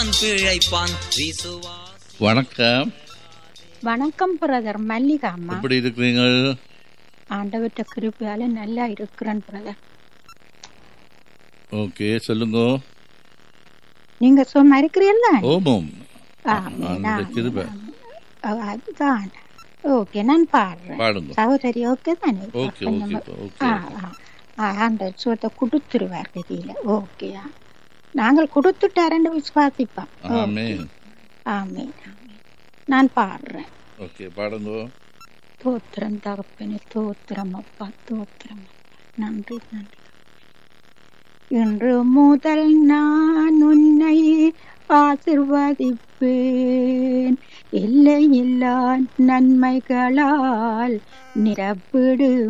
பிழைப்பான் விசுவாஸ் வணக்கம் வணக்கம் பிரதர் மல்லிகா அம்மா எப்படி இருக்கிறீங்க ஆண்டவர்கிட்ட கிருப்பையால நல்லா இருக்கிறேன் பிரதர் ஓகே சொல்லுங்க நீங்க சும்மா இருக்கிறீல்ல ஓமம் ஆமே, அந்த ஆமே, கிருபை. ஆமே. அதுதான் ஓகே நான் பாடுறேன் பாடுங்க சகோதரி ஓகே தானே ஓகே கொஞ்சம் ஓகே ஓகே ஆ, ஆ. ஆ, அந்த சுவத்தை கொடுத்துருவார் கதியில ஓகேயா நாங்கள் கொடுத்துட்டாரன்னு விசுவாசிப்போம் ஆமே ஆமே ஆமே நான் பாடுறேன் ஓகே பாடுங்க தோத்திரம் தகப்பனே தோத்திரம் அப்பா தோத்திரம் அப்பா நன்றி நன்றி இன்று முதல் நான் உன்னை ஆசிர்வதிப்பேன் இல்லை இல்லா நன்மைகளால் நிரப்பிடு